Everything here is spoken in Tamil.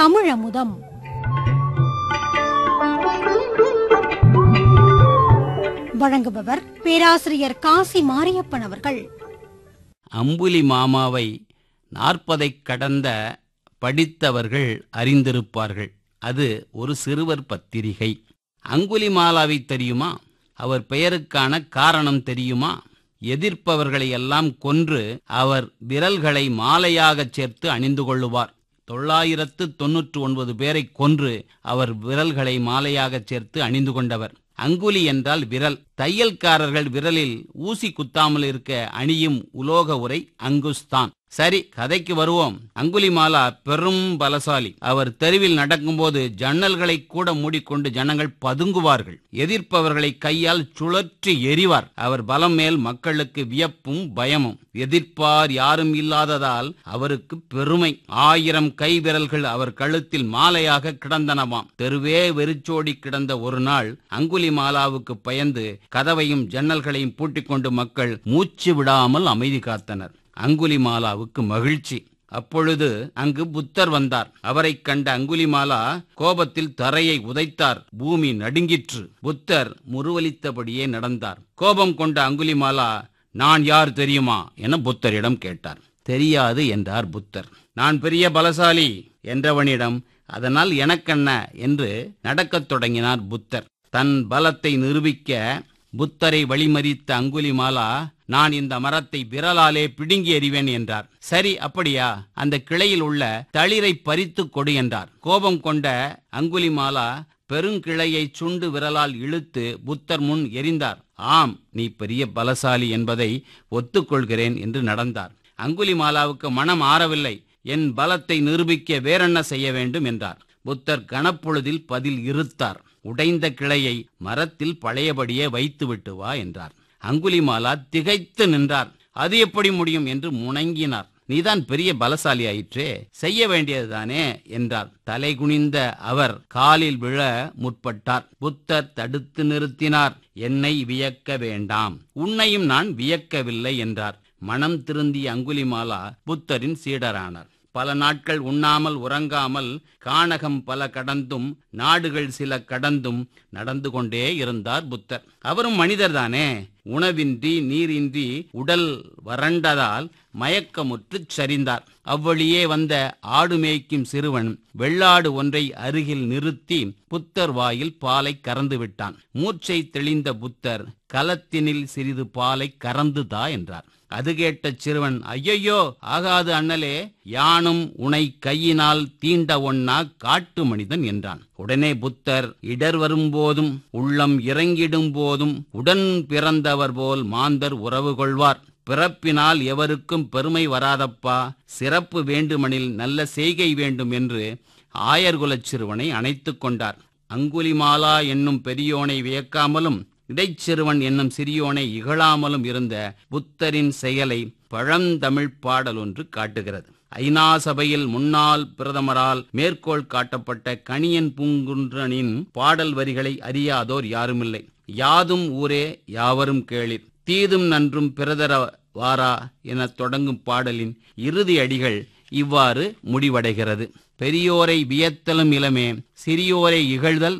தமிழமுதம் வழங்குபவர் பேராசிரியர் காசி மாரியப்பன் அவர்கள் அம்புலி மாமாவை நாற்பதைக் கடந்த படித்தவர்கள் அறிந்திருப்பார்கள் அது ஒரு சிறுவர் பத்திரிகை அங்குலிமாலாவை தெரியுமா அவர் பெயருக்கான காரணம் தெரியுமா எதிர்ப்பவர்களை எல்லாம் கொன்று அவர் விரல்களை மாலையாகச் சேர்த்து அணிந்து கொள்ளுவார் தொள்ளாயிரத்து தொன்னூற்று ஒன்பது பேரை கொன்று அவர் விரல்களை மாலையாகச் சேர்த்து அணிந்து கொண்டவர் அங்குலி என்றால் விரல் தையல்காரர்கள் விரலில் ஊசி குத்தாமல் இருக்க அணியும் உலோக உரை அங்குஸ்தான் சரி கதைக்கு வருவோம் அங்குலிமாலா பெரும் பலசாலி அவர் தெருவில் நடக்கும்போது ஜன்னல்களை கூட மூடிக்கொண்டு ஜனங்கள் பதுங்குவார்கள் எதிர்ப்பவர்களை கையால் சுழற்றி எறிவார் அவர் பலம் மேல் மக்களுக்கு வியப்பும் பயமும் எதிர்ப்பார் யாரும் இல்லாததால் அவருக்கு பெருமை ஆயிரம் கை விரல்கள் அவர் கழுத்தில் மாலையாக கிடந்தனவாம் தெருவே வெறிச்சோடி கிடந்த ஒரு நாள் அங்குலிமாலாவுக்கு பயந்து கதவையும் ஜன்னல்களையும் பூட்டிக் கொண்டு மக்கள் மூச்சு விடாமல் அமைதி காத்தனர் அங்குலிமாலாவுக்கு மகிழ்ச்சி அப்பொழுது அங்கு புத்தர் வந்தார் அவரைக் கண்ட அங்குலிமாலா கோபத்தில் தரையை உதைத்தார் பூமி நடுங்கிற்று புத்தர் முருவலித்தபடியே நடந்தார் கோபம் கொண்ட அங்குலிமாலா நான் யார் தெரியுமா என புத்தரிடம் கேட்டார் தெரியாது என்றார் புத்தர் நான் பெரிய பலசாலி என்றவனிடம் அதனால் எனக்கென்ன என்று நடக்கத் தொடங்கினார் புத்தர் தன் பலத்தை நிரூபிக்க புத்தரை வழிமறித்த அங்குலிமாலா நான் இந்த மரத்தை விரலாலே பிடுங்கி எறிவேன் என்றார் சரி அப்படியா அந்த கிளையில் உள்ள தளிரை பறித்து கொடு என்றார் கோபம் கொண்ட அங்குலிமாலா பெருங்கிளையை சுண்டு விரலால் இழுத்து புத்தர் முன் எரிந்தார் ஆம் நீ பெரிய பலசாலி என்பதை ஒத்துக்கொள்கிறேன் என்று நடந்தார் அங்குலிமாலாவுக்கு மனம் ஆறவில்லை என் பலத்தை நிரூபிக்க வேறென்ன செய்ய வேண்டும் என்றார் புத்தர் கனப்பொழுதில் பதில் இருத்தார் உடைந்த கிளையை மரத்தில் பழையபடியே வைத்துவிட்டு வா என்றார் அங்குலிமாலா திகைத்து நின்றார் அது எப்படி முடியும் என்று முணங்கினார் நீதான் பெரிய பலசாலி ஆயிற்றே செய்ய வேண்டியதுதானே என்றார் தலை குனிந்த அவர் காலில் விழ முற்பட்டார் புத்தர் தடுத்து நிறுத்தினார் என்னை வியக்க வேண்டாம் உன்னையும் நான் வியக்கவில்லை என்றார் மனம் திருந்திய அங்குலிமாலா புத்தரின் சீடரானார் பல நாட்கள் உண்ணாமல் உறங்காமல் கானகம் பல கடந்தும் நாடுகள் சில கடந்தும் நடந்து கொண்டே இருந்தார் புத்தர் அவரும் மனிதர்தானே உணவின்றி நீரின்றி உடல் வறண்டதால் மயக்கமுற்றுச் சரிந்தார் அவ்வழியே வந்த ஆடு மேய்க்கும் சிறுவன் வெள்ளாடு ஒன்றை அருகில் நிறுத்தி புத்தர் வாயில் பாலை கறந்து விட்டான் மூச்சை தெளிந்த புத்தர் கலத்தினில் சிறிது பாலை கறந்துதா என்றார் அது கேட்ட சிறுவன் ஐயையோ ஆகாது அண்ணலே யானும் உனை கையினால் தீண்ட ஒன்னா காட்டு மனிதன் என்றான் உடனே புத்தர் இடர் வரும்போதும் உள்ளம் இறங்கிடும் போதும் உடன் பிறந்தவர் போல் மாந்தர் உறவு கொள்வார் பிறப்பினால் எவருக்கும் பெருமை வராதப்பா சிறப்பு வேண்டுமெனில் நல்ல செய்கை வேண்டும் என்று ஆயர்குலச் சிறுவனை அணைத்துக் கொண்டார் அங்குலிமாலா என்னும் பெரியோனை வியக்காமலும் இடைச்சிறுவன் என்னும் சிறியோனை இகழாமலும் இருந்த புத்தரின் செயலை பழந்தமிழ் பாடல் ஒன்று காட்டுகிறது ஐநா சபையில் முன்னாள் பிரதமரால் மேற்கோள் காட்டப்பட்ட கணியன் பூங்குன்றனின் பாடல் வரிகளை அறியாதோர் யாருமில்லை யாதும் ஊரே யாவரும் கேளிர் தீதும் நன்றும் பிரதர வாரா என தொடங்கும் பாடலின் இறுதி அடிகள் இவ்வாறு முடிவடைகிறது பெரியோரை வியத்தலும் இளமே சிறியோரை இகழ்தல்